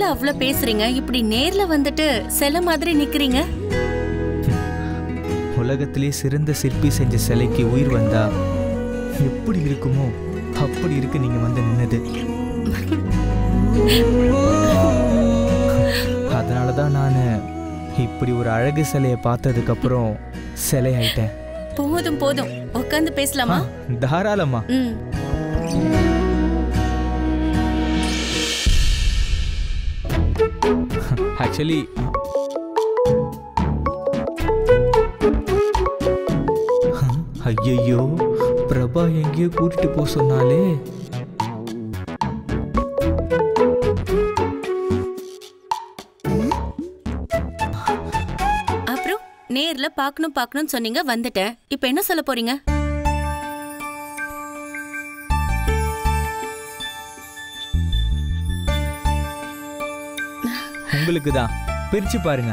போன்ல அவ்ளோ பேசுறீங்க இப்படி நேர்ல வந்துட்டு சில மாதிரி நிக்கிறீங்க உலகத்திலே சிறந்த சிற்பி செஞ்ச சிலைக்கு உயிர் வந்தா எப்படி இருக்குமோ அப்படி இருக்கு நீங்க வந்து நின்னது அதனால தான் நான் இப்படி ஒரு அழகு சிலையை பார்த்ததுக்கு அப்புறம் சிலை ஆயிட்டேன் போதும் போதும் உட்காந்து பேசலாமா தாராளமா ம் ஆக்சுவலி ஐயையோ பிரபா எங்கேயோ கூட்டிட்டு போக சொன்னாலே அப்புறம் நேர்ல பார்க்கணும் பார்க்கணும்னு சொன்னீங்க வந்துட்டேன் இப்போ என்ன சொல்ல போறீங்க உங்களுக்கு தான் பிரிச்சு பாருங்க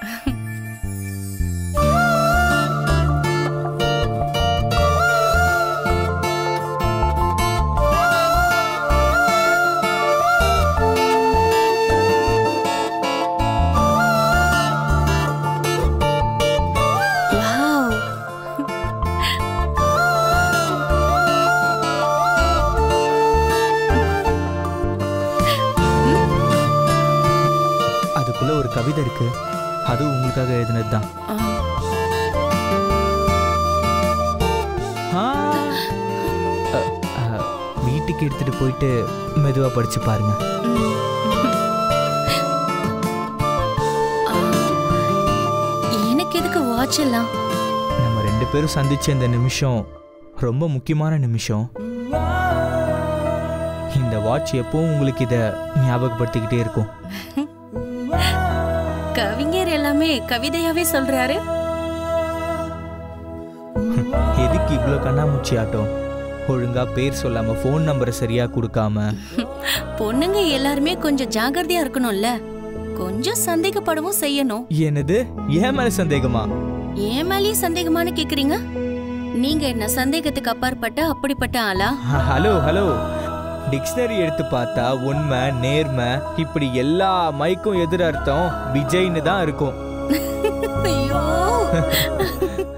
வாவ் அதுக்குள்ள ஒரு கவிதை இருக்கு அது உங்களுக்காக எழுதினது தான் ஆ, வீட்டுக்கு எடுத்துட்டு போயிட்டு மெதுவா படிச்சு பாருங்க எனக்கு எதுக்கு வாட்ச் எல்லாம் நம்ம ரெண்டு பேரும் சந்திச்ச இந்த நிமிஷம் ரொம்ப முக்கியமான நிமிஷம் இந்த வாட்ச் எப்பவும் உங்களுக்கு இதை ஞாபகப்படுத்திக்கிட்டே இருக்கும் கவிஞர் எல்லாமே கவிதையாவே சொல்றாரு எதுக்கு இவ்வளோ கண்ணாமூச்சி ஆட்டம் ஒழுங்கா பேர் சொல்லாம ஃபோன் நம்பரை சரியா கொடுக்காம பொண்ணுங்க எல்லாருமே கொஞ்சம் ஜாகிரதையா இருக்கணும்ல கொஞ்சம் சந்தேகப்படவும் செய்யணும் என்னது ஏன் மேல சந்தேகமா ஏன் மேலேயே சந்தேகமானு கேக்குறீங்க நீங்க என்ன சந்தேகத்துக்கு அப்பாற்பட்ட அப்படிப்பட்ட ஆளா ஹ- ஹலோ ஹலோ டிக்ஷனரி எடுத்து பார்த்தா உண்மை நேர்மை இப்படி எல்லா மைக்கும் எதிர் அர்த்தம் விஜய்னு தான் இருக்கும் ஐயோ